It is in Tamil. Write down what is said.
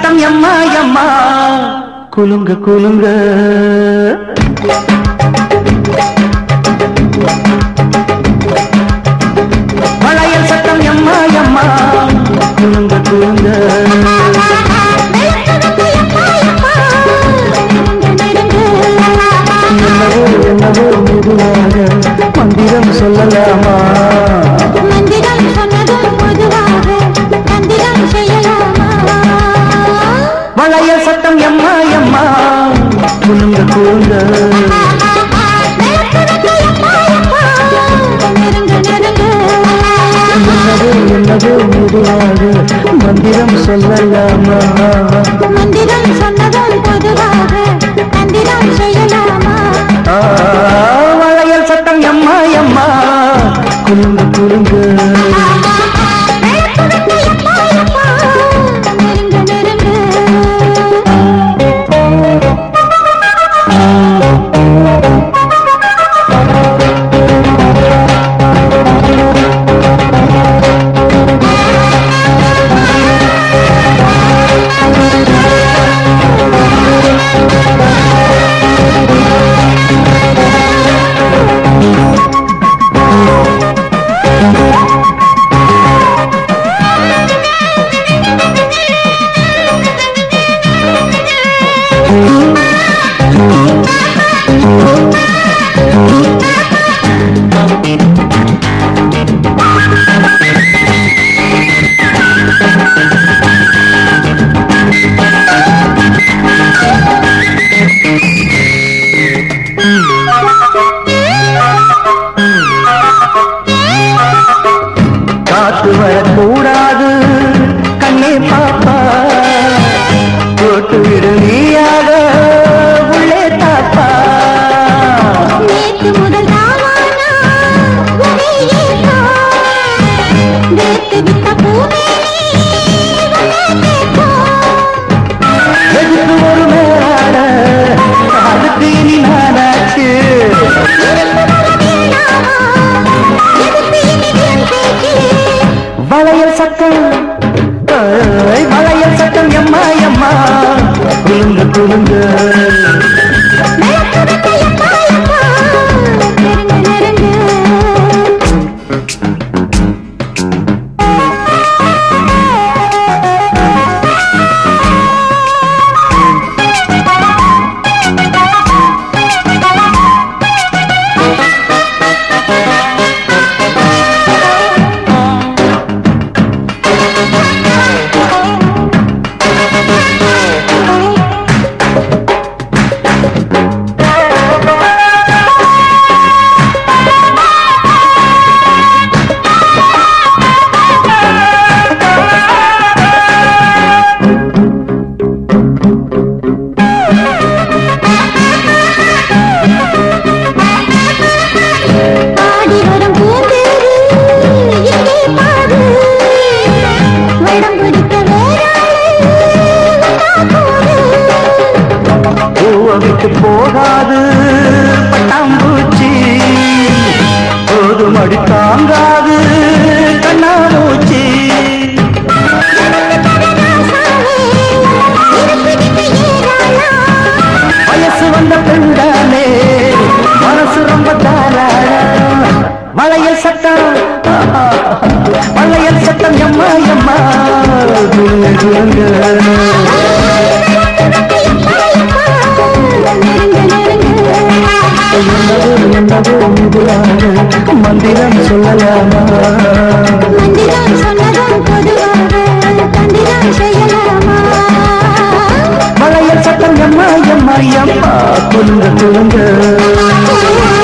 சத்தம் எம்மா எம்மா குலுங்க குலுங்க வளையல் சத்தம் எம்மா எம்மா குலுங்க குலுங்க என்னவோ என்னவோ மெதுவாக மந்திரம் சொல்லலாமா மந்திரம் சொன்னதும் பொதுவாக மந்திரம் செய்யலாமா வளையல் சத்தம் எம்மா எம்மா குலுங்க குலுங்க என்னவோ என்னவோ மெதுவாக மந்திரம் சொல்லலாமா மந்திரம் சொன்னதும் பொதுவாக மந்திரம் செய்யலாமா ஆ, வளையல் சத்தம் எம்மா எம்மா குலுங்க குலுங்க நெருங்க நெருங்க காத்து வரக்கூடாது கண்ணே பாப்பா போட்டு விடு நீயாக உள்ளே தாப்பா நேத்து முதல் நாளானா ஒரே ஏக்கம். வேர்த்து விட்ட பூமேனி உன்னை கேட்கும். எதுக்கு ஒரு மேலாட அதுக்கு இனி நானாச்சு எதுக்கு இனி என் பேச்சு? வளையல் சத்தம் ஏய், வளையல் சத்தம் எம்மா எம்மா குலுங்க குலுங்க நெருங்க எப்பா எப்பா, நெருங்க நெருங்க. பாடி வரும் பூந்தேரு இங்கே பாடு வடம் பிடிக்க வேறாளு வந்தா போது பூவை விட்டு போகாது பட்டாம்பூச்சி போதும் அடி தாங்காது கண்ணாமூச்சி வயசு வந்த பெண்தானே மனசு ரொம்ப தாராளம் வளையல் சட்டம் வளையல் சட்டம் எம்மா எம்மா குலுங்க, குலுங்க. என்னவோ என்னவோ மெதுவாக மந்திரம் சொல்லலாமா மந்திரம் சொன்னதும் பொதுவாக தந்திரம் செய்யலாமா வளையல் சட்டம் எம்மா எம்மா எம்மா குலுங்க குலுங்க